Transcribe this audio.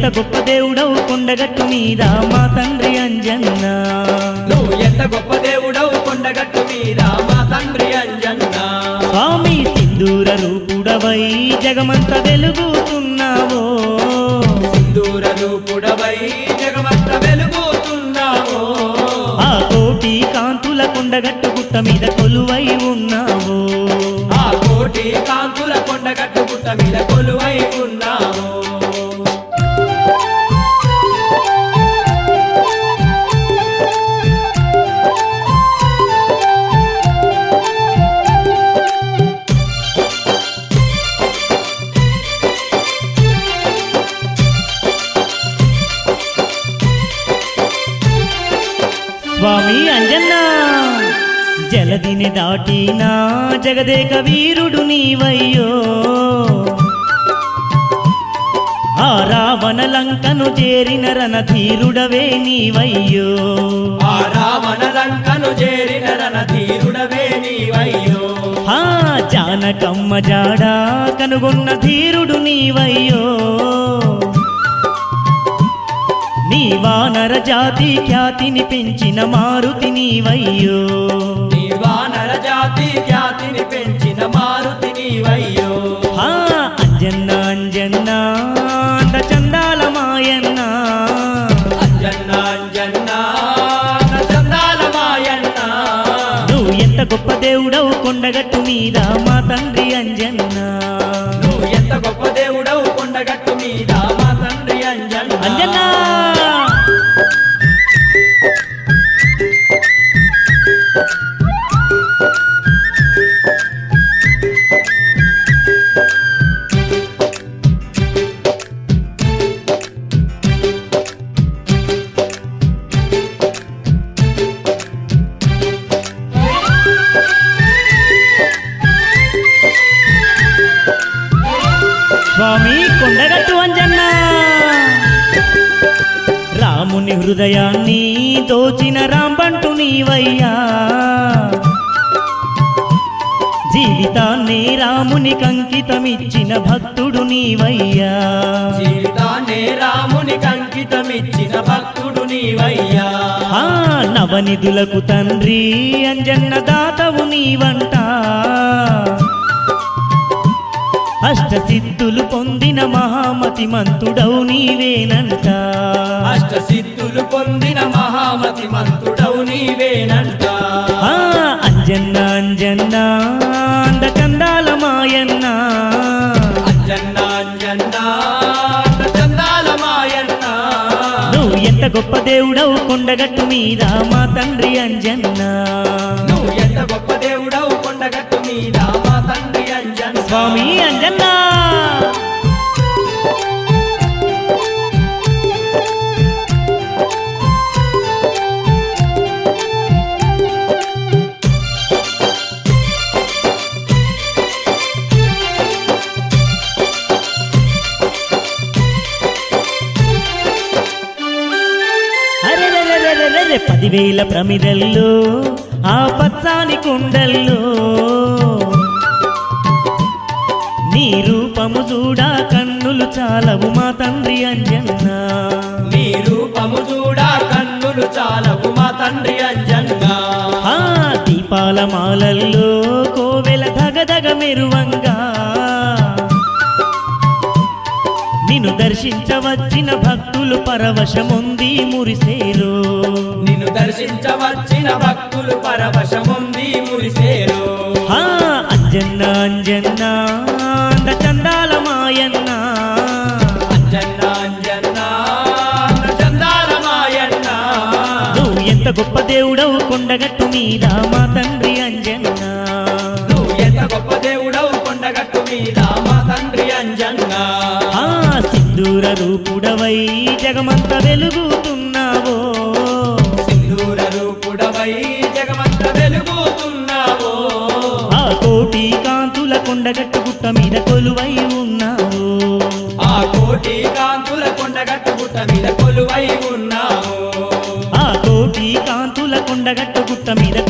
గొప్ప దేవుడవు కొండగట్టు మీద మా తండ్రి అంజన్న నువ్వు ఎంత గొప్ప దేవుడవు కొండగట్టు మీద మా తండ్రి అంజన్న స్వామి సింధూర రూపుడవై జగమంత వెలుగుతున్నావో సింధూర రూపుడవై జగమంత వెలుగుతున్నావో ఆ కోటి కాంతుల కొండగట్టు గుట్ట మీద కొలువై ఉన్నావో ఆ కోటి కాంతుల కొండగట్టు గుట్ట మీద కొలువై ఉన్నావు స్వామి అంజన్న జలదిని దాటినా జగదేక వీరుడు నీవయ్యో ఆ రావణ లంకను చేరిన రణధీరుడవే నీవయ్యో ఆ రావణ లంకను చేరిన రణధీరుడవే నీవయ్యో ఆ జానకమ్మ జాడా కనుగొన్న ధీరుడు నీవయ్యో నీ వానర జాతి ఖ్యాతిని పెంచిన మారుతి నీవయ్యో నీ వానర జాతి ఖ్యాతిని పెంచిన మారుతి నీవయ్యో ఆ అంజన్న అంజన్న అంద చందాల మాయన్న అంజన్న అంజన్న చందాల మాయన్న నువ్వు ఎంత గొప్ప దేవుడవు కొండగట్టు మీద మా తండ్రి అంజన్న నువ్వు ఎంత గొప్ప దేవుడవు కొండగట్టు మీద మా తండ్రి అంజన్న అంజన్న స్వామి కొండగట్టు అంజన్న రాముని హృదయాన్ని దోచిన రాంబంటు నీవయ్యా జీవితాన్ని రాముని కంకితమిచ్చిన భక్తుడు నీవయ్యా జీవితాన్ని రాముని కంకితమిచ్చిన భక్తుడు నీవయ్యా ఆ నవనిధులకు తండ్రి అంజన్న దాతవు నీవంట అష్టసిద్ధులు పొందిన మహామతి మంతుడవు నీవేనంట అష్ట సిద్ధులు పొందిన మహామతి మంతుడవు నీవేనంట ఆ అంజన్న అంజన్న అంద చందాల మాయన్న అంజన్న అంజన్న చందాల మాయన్న నువ్వు ఎంత గొప్ప దేవుడవు కొండగట్టు మీద మా తండ్రి అంజన్న నువ్వు ఎంత గొప్ప దేవుడవు కొండగట్టు మీద మా తండ్రి అంజన్న స్వామి అంజన్న అరెరెరెరెరెరె పదివేల ప్రమిదల్లో ఆ పచ్చాని కొండల్లో నీ రూపము చూడా కన్నులు చాలవు మా తండ్రి అంజన్న నీ రూపము చూడా కన్నులు చాలవు మా తండ్రి అంజన్న ఆ దీపాల మాలల్లో కోవెల ధగధగ మెరువంగా నిన్ను దర్శించవచ్చిన భక్తులు పరవశముంది మురిసేరు నిన్ను దర్శించవచ్చిన భక్తులు పరవశముంది మురిసేరు ఆ అంజన్న అంజన్న అంద చందాల మాయన్న అంజన్న అంజన్న చందాల మాయన్న నువ్వు ఎంత గొప్ప దేవుడవు కొండగట్టు మీద మా తండ్రి అంజన్న నువ్వు ఎంత గొప్ప దేవుడవు కొండగట్టు మీద మా తండ్రి అంజన్న ఆ సింధూర రూపుడవై జగమంత వెలుగుతున్నావో సింధూర రూపుడవై జగమంత వెలుగుతున్నావో ఆ కోటి కాంతుల కొండగట్టు గుట్ట మీద కొలువై ఉన్నావు ఆ కోటి కాంతుల కొండగట్టు గుట్ట మీద కొలువై ఉన్నావు ఆ కోటి కాంతుల కొండగట్టు గుట్ట మీద